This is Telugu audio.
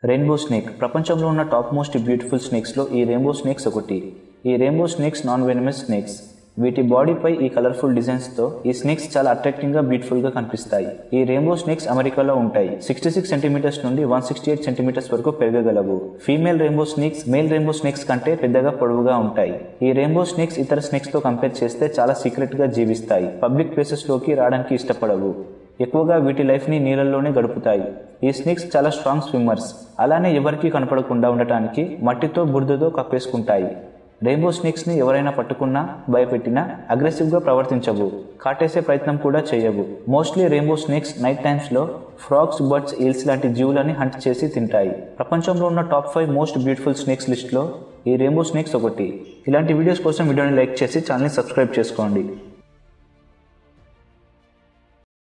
రెయిన్బో స్నేక్ ప్రపంచంలో ఉన్న టాప్ మోస్ట్ బ్యూటిఫుల్ స్నేక్స్లో ఈ రెయిన్బో స్నేక్స్ ఒకటి ఈ rainbow snakes non venomous snakes వీటి బాడీపై ఈ కలర్ఫుల్ డిజైన్స్తో ఈ స్నేక్స్ చాలా అట్రాక్టింగ్గా బ్యూటిఫుల్గా కనిపిస్తాయి ఈ రెయిన్బో స్నేక్స్ అమెరికాలో ఉంటాయి సిక్స్టీ సిక్స్ సెంటీమీటర్స్ నుండి వన్ సిక్స్టీ ఎయిట్ సెంటీమీటర్స్ వరకు పెరగగలవు female rainbow snakes male rainbow snakes కంటే పెద్దగా పొడవుగా ఉంటాయి ఈ రెయిన్బో స్నేక్స్ ఇతర స్నేక్స్తో కంపేర్ చేస్తే చాలా సీక్రెట్గా జీవిస్తాయి పబ్లిక్ ప్లేసెస్లోకి రావడానికి ఇష్టపడవు ఎక్కువగా వీటి లైఫ్ని నీళ్ళల్లోనే గడుపుతాయి ఈ స్నేక్స్ చాలా స్ట్రాంగ్ స్విమ్మర్స్ అలానే ఎవరికీ కనపడకుండా ఉండటానికి మట్టితో బురదతో కప్పేసుకుంటాయి రెయిన్బో స్నేక్స్ని ఎవరైనా పట్టుకున్నా భయపెట్టినా అగ్రెసివ్గా ప్రవర్తించవు కాటేసే ప్రయత్నం కూడా చేయవు మోస్ట్లీ రెయిన్బో స్నేక్స్ నైట్ టైమ్స్లో ఫ్రాగ్స్ బర్డ్స్ ఈల్స్ లాంటి జీవులని హంట్ చేసి తింటాయి ప్రపంచంలో ఉన్న top five most beautiful snakes లిస్ట్లో ఈ రెయిన్బో స్నేక్స్ ఒకటి ఇలాంటి వీడియోస్ కోసం వీడియోని లైక్ చేసి ఛానల్ని సబ్స్క్రైబ్ చేసుకోండి